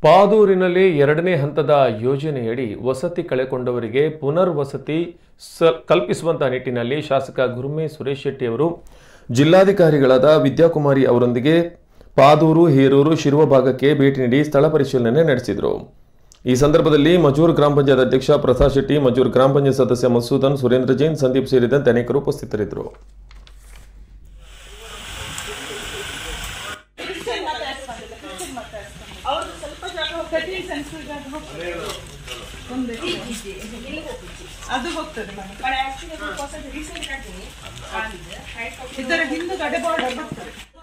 ಪಾದೂರಿನಲ್ಲಿ ಎರಡನೇ ಹಂತದ ಯೋಜನೆಯಡಿ ವಸತಿ ಕಳೆಕೊಂಡವರಿಗೆ ಪುನರ್ವಸತಿ ಸ ಕಲ್ಪಿಸುವಂತಹ ನಿಟ್ಟಿನಲ್ಲಿ ಶಾಸಕ ಗುರುಮೆ ಸುರೇಶ್ ಶೆಟ್ಟಿ ಅವರು ಜಿಲ್ಲಾಧಿಕಾರಿಗಳಾದ ವಿದ್ಯಾಕುಮಾರಿ ಅವರೊಂದಿಗೆ ಪಾದೂರು ಹೇರೂರು ಶಿರುವ ಭಾಗಕ್ಕೆ ಭೇಟಿ ನೀಡಿ ಸ್ಥಳ ಪರಿಶೀಲನೆ ನಡೆಸಿದರು ಈ ಸಂದರ್ಭದಲ್ಲಿ ಮಜೂರ್ ಗ್ರಾಮ ಪಂಚಾಯತ್ ಅಧ್ಯಕ್ಷ ಪ್ರಸಾದ್ ಶೆಟ್ಟಿ ಮಜೂರ್ ಗ್ರಾಮ ಪಂಚಾಯತ್ ಸದಸ್ಯ ಮಸೂದನ್ ಸುರೇಂದ್ರ ಜೈನ್ ಸಂದೀಪ್ ಸೇರಿದಂತೆ ಅನೇಕರು ಉಪಸ್ಥಿತರಿದ್ದರು ಅವ್ರದ್ದು ಸ್ವಲ್ಪ ಜಾಗ ಹೋಗ್ತದೆ ಸೆನ್ಸಿಟಿವ್ ಜಾಗ ಹೋಗ್ತದೆ ಒಂದು ಅದು ಹೋಗ್ತದೆ madam. ಇದರ ಹಿಂದುಗಡೆ ಬಾರ್ಡರ್ ಬರ್ತದೆ